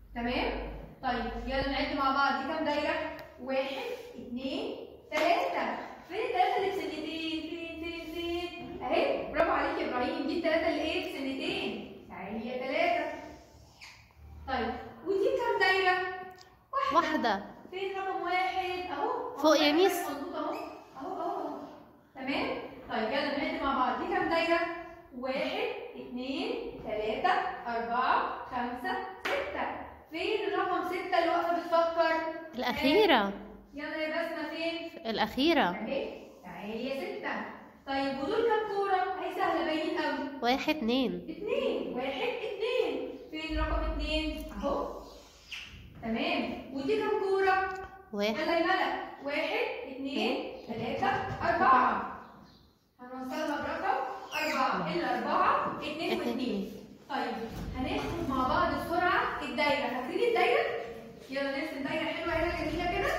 تمام طيب يلا نعد مع بعض دي كام دايره واحد اثنين ثلاثه فين الثلاثه اللي بسنتين فين فين فين اهي برافو عليك يا ابراهيم دي الثلاثه اللي ايه بسنتين يعني هي ثلاثه طيب ودي كام دايره واحدة فين رقم واحد اهو فوق يا أهو، ميس. مظبوط اهو اهو اهو اهو تمام طيب يلا نعد مع بعض دي كام دايره واحد اثنين ثلاثة أربعة خمسة ستة فين الرقم ستة اللي واقفة بتفكر؟ الأخيرة يلا يا بسمة فين؟ الأخيرة أهي تعالي يا ستة طيب ودول كام كورة؟ أهي سهلة باينين أوي واحد اتنين اتنين واحد اتنين فين رقم اتنين؟ أهو تمام ودي كام كورة؟ واحد يلا يا ملك واحد اثنين ثلاثة أربعة هنوصلها برقم أربعة الأربعة اثنين اتنين. واثنين طيب هناخد مع بعض بسرعة الدايرة فاكرين الدايرة؟ يلا نرسم دايرة حلوة هنا جميلة كده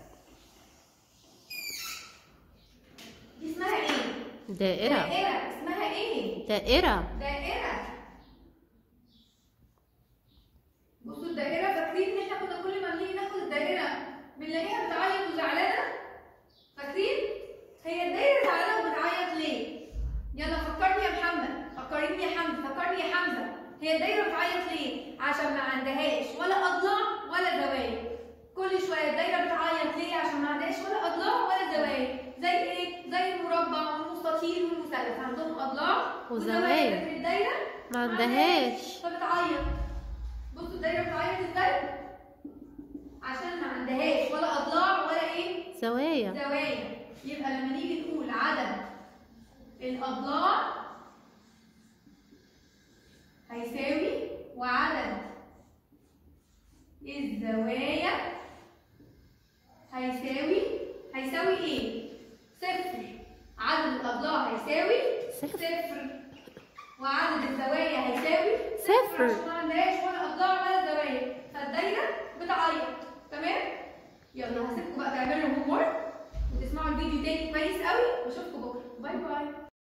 دي اسمها ايه؟ دائرة دائرة اسمها ايه؟ دائرة دائرة بصوا الدائرة فاكرين ان احنا كنا كل ما بنيجي ناخد الدائرة بنلاقيها بتعيط وزعلانة؟ فاكرين؟ هي الدائرة زعلانة وبتعيط ليه؟ يلا فكرني يا محمد، فكرني يا حمزة، فكرني يا حمزة، هي الدائرة بتعيط ليه؟ عشان ما عندهاش ولا أضلاع ولا زوايا. كل شوية الدايرة بتعيط ليه؟ عشان ما عندهاش ولا أضلاع ولا زوايا. زي إيه؟ زي المربع والمستطيل والمثلث عندهم أضلاع وزوايا. لكن الدايرة ما عندهاش فبتعيط بصوا الدايره بتعيط ازاي عشان ما عندهاش ولا اضلاع ولا ايه زوايا زوايا يبقى لما نيجي نقول عدد الاضلاع هيساوي وعدد الزوايا هيساوي هيساوي ايه صفر عدد الاضلاع هيساوي صفر. صفر وعدد الزوايا هيساوي صفر. عشان ما عندهاش ولا اضلاع ولا زوايا فالدايره بتعيط تمام يلا هسيبكم بقى تعملوا هوم ورك وتسمعوا الفيديو تاني كويس قوي واشوفكم بكره باي باي